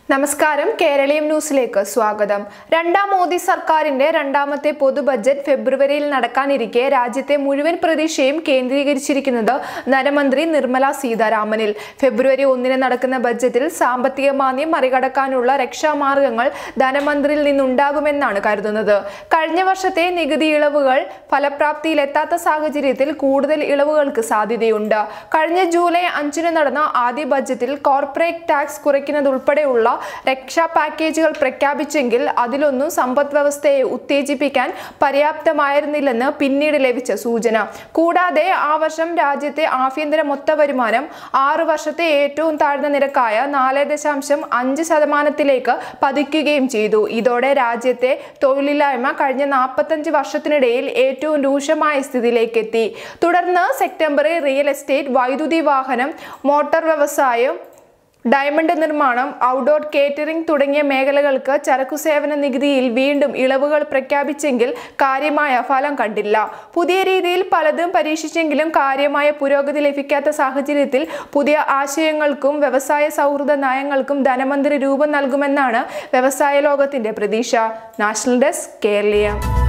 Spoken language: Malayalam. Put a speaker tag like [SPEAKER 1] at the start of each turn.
[SPEAKER 1] നമസ്കാരം കേരളീയം ന്യൂസിലേക്ക് സ്വാഗതം രണ്ടാം മോദി സർക്കാരിന്റെ രണ്ടാമത്തെ പൊതു ബജറ്റ് ഫെബ്രുവരിയിൽ നടക്കാനിരിക്കെ രാജ്യത്തെ മുഴുവൻ പ്രതീക്ഷയും കേന്ദ്രീകരിച്ചിരിക്കുന്നത് ധനമന്ത്രി നിർമ്മല സീതാരാമനിൽ ഫെബ്രുവരി ഒന്നിന് നടക്കുന്ന ബജറ്റിൽ സാമ്പത്തിക മാന്ദ്യം മറികടക്കാനുള്ള രക്ഷാമാർഗങ്ങൾ ധനമന്ത്രിയിൽ നിന്നുണ്ടാകുമെന്നാണ് കരുതുന്നത് കഴിഞ്ഞ വർഷത്തെ നികുതി ഇളവുകൾ ഫലപ്രാപ്തിയിലെത്താത്ത സാഹചര്യത്തിൽ കൂടുതൽ ഇളവുകൾക്ക് സാധ്യതയുണ്ട് കഴിഞ്ഞ ജൂലൈ അഞ്ചിന് നടന്ന ആദ്യ ബജറ്റിൽ കോർപ്പറേറ്റ് ടാക്സ് കുറയ്ക്കുന്നതുൾപ്പെടെയുള്ള രക്ഷാ പാക്കേജുകൾ പ്രഖ്യാപിച്ചെങ്കിൽ അതിലൊന്നും സമ്പദ് വ്യവസ്ഥയെ ഉത്തേജിപ്പിക്കാൻ പര്യാപ്തമായിരുന്നില്ലെന്ന് പിന്നീട് ലഭിച്ച സൂചന കൂടാതെ ആ വർഷം രാജ്യത്തെ ആഭ്യന്തര മൊത്ത വരുമാനം ആറു വർഷത്തെ ഏറ്റവും താഴ്ന്ന നിരക്കായ നാല് ദശാംശം അഞ്ച് ശതമാനത്തിലേക്ക് പതിക്കുകയും ചെയ്തു ഇതോടെ രാജ്യത്തെ തൊഴിലില്ലായ്മ കഴിഞ്ഞ നാൽപ്പത്തഞ്ച് വർഷത്തിനിടയിൽ ഏറ്റവും രൂക്ഷമായ സ്ഥിതിയിലേക്ക് എത്തി തുടർന്ന് സെപ്റ്റംബറിൽ റിയൽ എസ്റ്റേറ്റ് വൈദ്യുതി വാഹനം മോട്ടോർ വ്യവസായം ഡയമണ്ട് നിർമ്മാണം ഔട്ട്ഡോർ കേറ്ററിംഗ് തുടങ്ങിയ മേഖലകൾക്ക് ചരക്കു സേവന നികുതിയിൽ വീണ്ടും ഇളവുകൾ പ്രഖ്യാപിച്ചെങ്കിൽ കാര്യമായ ഫലം കണ്ടില്ല പുതിയ രീതിയിൽ പലതും പരീക്ഷിച്ചെങ്കിലും കാര്യമായ പുരോഗതി ലഭിക്കാത്ത സാഹചര്യത്തിൽ പുതിയ ആശയങ്ങൾക്കും വ്യവസായ സൗഹൃദ നയങ്ങൾക്കും ധനമന്ത്രി രൂപം നൽകുമെന്നാണ് വ്യവസായ ലോകത്തിന്റെ പ്രതീക്ഷ നാഷണൽ ഡെസ്ക് കേരളീയ